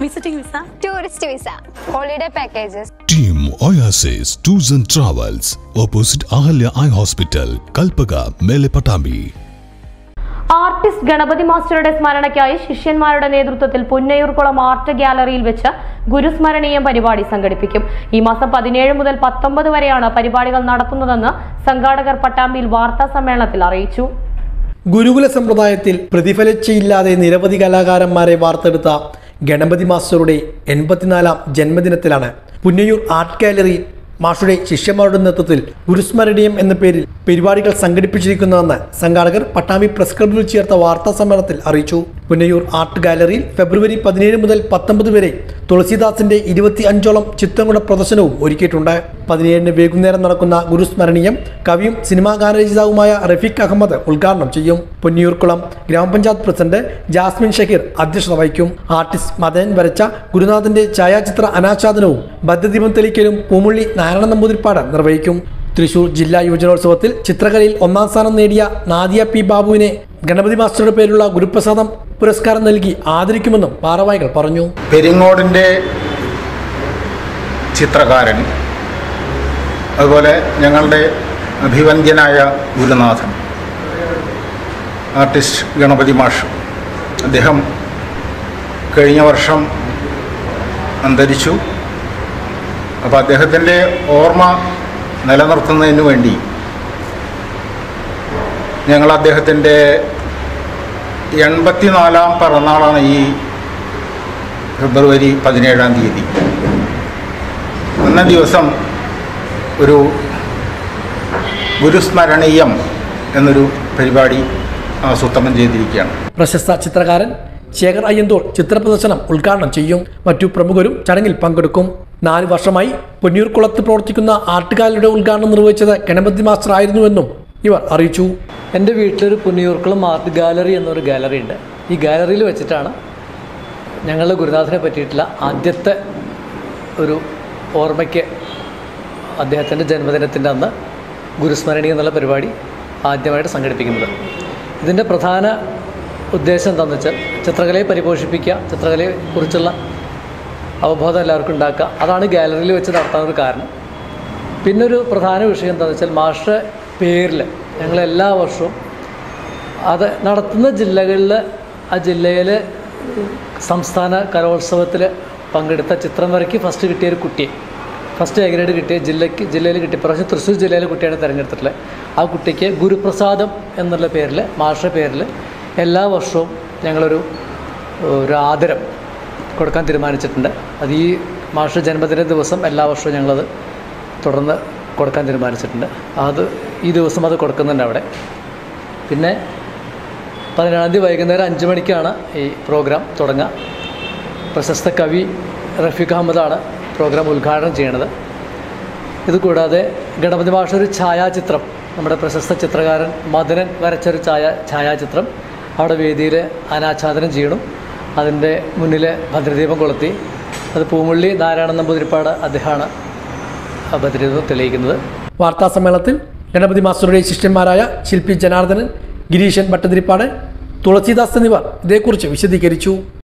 Visiting visa tourist visa holiday packages Team Oasis Tours and Travels, opposite Ahalya Eye Hospital, Kalpaga, Mele Patami. Artist Ganapathi മാസ്റ്ററുടെ സ്മരണയ്ക്കായി ശിഷ്യന്മാരുടെ നേതൃത്വത്തിൽ Punnayurkulam art ഗ്യാലറിയിൽ വെച്ച് ഗുരുസ്മരണീയം പരിപാടി സംഘടിപ്പിക്കും ഈ മാസം പതിനേഴ് മുതൽ പത്തൊമ്പത് വരെയാണ് പരിപാടികൾ നടത്തുന്നതെന്ന് സംഘാടകർ പട്ടാമ്പിയിൽ വാർത്താ സമ്മേളനത്തിൽ അറിയിച്ചു ഗുരുകുല സമ്പ്രദായത്തിൽ പ്രതിഫലിച്ചയില്ലാതെ നിരവധി കലാകാരന്മാരെ വാർത്തെടുത്ത ഗണപതി മാസ്റ്ററുടെ എൺപത്തിനാലാം ജന്മദിനത്തിലാണ് പുന്നയൂർ ആർട്ട് ഗാലറി മാഷുടെ ശിഷ്യന്മാരുടെ നേതൃത്വത്തിൽ ഗുരുസ്മരണീയം എന്ന പേരിൽ പരിപാടികൾ സംഘടിപ്പിച്ചിരിക്കുന്നതെന്ന് സംഘാടകർ പട്ടാമ്പി പ്രസ് ക്ലബിൽ ചേർത്ത വാർത്താ സമ്മേളനത്തിൽ അറിയിച്ചു പുന്നയൂർ ആർട്ട് ഗാലറിയിൽ ഫെബ്രുവരി പതിനേഴ് മുതൽ പത്തൊമ്പത് വരെ തുളസിദാസിന്റെ ഇരുപത്തി അഞ്ചോളം ചിത്രങ്ങളുടെ പ്രദർശനവും ഒരുക്കിയിട്ടുണ്ട് പതിനേഴിന് വൈകുന്നേരം നടക്കുന്ന ഗുരുസ്മരണീയം കവിയും സിനിമാ ഗാനരചയിതാവുമായ റഫീഖ് അഹമ്മദ് ഉദ്ഘാടനം ചെയ്യും പൊന്നിയൂർക്കുളം ഗ്രാമപഞ്ചായത്ത് പ്രസിഡന്റ് ജാസ്മിൻ ഷഹീർ അധ്യക്ഷത വഹിക്കും ആർട്ടിസ്റ്റ് മദൻ വരച്ച ഗുരുനാഥന്റെ ഛായാചിത്ര അനാച്ഛാദനവും ബദ്ധദീപം തെളിക്കലും പൂമുള്ളി നാരായണ നമ്പൂതിരിപ്പാട് നിർവഹിക്കും തൃശൂർ ജില്ലാ യുവജനോത്സവത്തിൽ ചിത്രകലയിൽ ഒന്നാം സ്ഥാനം നേടിയ നാദിയ പി ബാബുവിനെ ഗണപതി മാസ്റ്ററുടെ പേരിലുള്ള ഗുരുപ്രസാദം പുരസ്കാരം നൽകി ആദരിക്കുമെന്നും ഭാരവാഹികൾ പറഞ്ഞു പെരിങ്ങോടിൻ്റെ ചിത്രകാരൻ അതുപോലെ ഞങ്ങളുടെ അഭിവന്ദ്യനായ ഗുരുനാഥൻ ആർട്ടിസ്റ്റ് ഗണപതി മാഷ് അദ്ദേഹം കഴിഞ്ഞ വർഷം അന്തരിച്ചു അപ്പോൾ അദ്ദേഹത്തിൻ്റെ ഓർമ്മ നിലനിർത്തുന്നതിന് വേണ്ടി ഞങ്ങൾ അദ്ദേഹത്തിൻ്റെ എൺപത്തിനാലാം പിറന്നാളാണ് ഈ ഫെബ്രുവരി പതിനേഴാം തീയതി അന്ന ദിവസം ഒരു ഗുരുസ്മരണീയം എന്നൊരു പരിപാടി ആസൂത്രണം ചെയ്തിരിക്കുകയാണ് പ്രശസ്ത ചിത്രകാരൻ ശേഖർ അയ്യന്തോൾ ചിത്രപ്രദർശനം ഉദ്ഘാടനം ചെയ്യും മറ്റു പ്രമുഖരും ചടങ്ങിൽ പങ്കെടുക്കും നാല് വർഷമായി പൊന്നിയൂർക്കുളത്ത് പ്രവർത്തിക്കുന്ന ആർട്ട് ഗാലറിയുടെ ഉദ്ഘാടനം നിർവഹിച്ചത് ഗണപതി മാസ്റ്റർ ആയിരുന്നുവെന്നും ഇവർ അറിയിച്ചു എൻ്റെ വീട്ടിലൊരു പുന്നിയൂർക്കുളം ആർട്ട് ഗാലറി എന്നൊരു ഗാലറി ഉണ്ട് ഈ ഗാലറിയിൽ വെച്ചിട്ടാണ് ഞങ്ങളുടെ ഗുരുനാഥനെ പറ്റിയിട്ടുള്ള ആദ്യത്തെ ഒരു ഓർമ്മയ്ക്ക് അദ്ദേഹത്തിൻ്റെ ജന്മദിനത്തിൻ്റെ അന്ന് ഗുരുസ്മരണി എന്നുള്ള പരിപാടി ആദ്യമായിട്ട് സംഘടിപ്പിക്കുന്നത് ഇതിൻ്റെ പ്രധാന ഉദ്ദേശം എന്താണെന്ന് വെച്ചാൽ ചിത്രകലയെ പരിപോഷിപ്പിക്കുക ചിത്രകലയെ കുറിച്ചുള്ള അവബോധം എല്ലാവർക്കും ഉണ്ടാക്കുക അതാണ് ഗാലറിയിൽ വെച്ച് നടത്താനൊരു കാരണം പിന്നൊരു പ്രധാന വിഷയം എന്താണെന്ന് വെച്ചാൽ മാസ്റ്റർ പേരിൽ ഞങ്ങൾ എല്ലാ വർഷവും അത് നടത്തുന്ന ജില്ലകളിൽ ആ ജില്ലയിൽ സംസ്ഥാന കലോത്സവത്തിൽ പങ്കെടുത്ത ചിത്രം വരയ്ക്ക് ഫസ്റ്റ് കിട്ടിയ ഒരു കുട്ടിയെ ഫസ്റ്റ് എ ഗ്രേഡ് കിട്ടിയ ജില്ലയ്ക്ക് ജില്ലയിൽ കിട്ടിയ പ്രാവശ്യം തൃശ്ശൂർ ജില്ലയിലെ കുട്ടിയാണ് തിരഞ്ഞെടുത്തിട്ടുള്ളത് ആ കുട്ടിക്ക് ഗുരുപ്രസാദം എന്നുള്ള പേരിൽ മാഷ പേരിൽ എല്ലാ വർഷവും ഞങ്ങളൊരു ഒരു ആദരം കൊടുക്കാൻ തീരുമാനിച്ചിട്ടുണ്ട് അത് ഈ മാഷ ജന്മദിന ദിവസം എല്ലാ വർഷവും ഞങ്ങളത് തുടർന്ന് കൊടുക്കാൻ തീരുമാനിച്ചിട്ടുണ്ട് അത് ഈ ദിവസം അത് കൊടുക്കുന്നുണ്ട് അവിടെ പിന്നെ പതിനേഴാം തീയതി വൈകുന്നേരം അഞ്ച് മണിക്കാണ് ഈ പ്രോഗ്രാം തുടങ്ങുക പ്രശസ്ത കവി റഫീഖ് അഹമ്മദാണ് പ്രോഗ്രാം ഉദ്ഘാടനം ചെയ്യണത് ഇതുകൂടാതെ ഗണപതി ഭാഷ ഒരു ഛായാചിത്രം നമ്മുടെ പ്രശസ്ത ചിത്രകാരൻ മദനൻ വരച്ചൊരു ഛായ ഛായാചിത്രം അവിടെ വേദിയിൽ അനാച്ഛാദനം ചെയ്യണം അതിൻ്റെ മുന്നിൽ ഭദ്രദീപം കൊളുത്തി അത് പൂമുള്ളി നാരായണൻ നമ്പൂതിരിപ്പാട് അദ്ദേഹമാണ് ആ ഭദ്രദീപം തെളിയിക്കുന്നത് വാർത്താ സമ്മേളനത്തിൽ ഗണപതി മാസ്റ്ററുടെ ശിഷ്യന്മാരായ ശില്പി ജനാർദ്ദനൻ ഗിരീശൻ ഭട്ടതിരിപ്പാട് തുളസീദാസ് എന്നിവർ ഇതേക്കുറിച്ച് വിശദീകരിച്ചു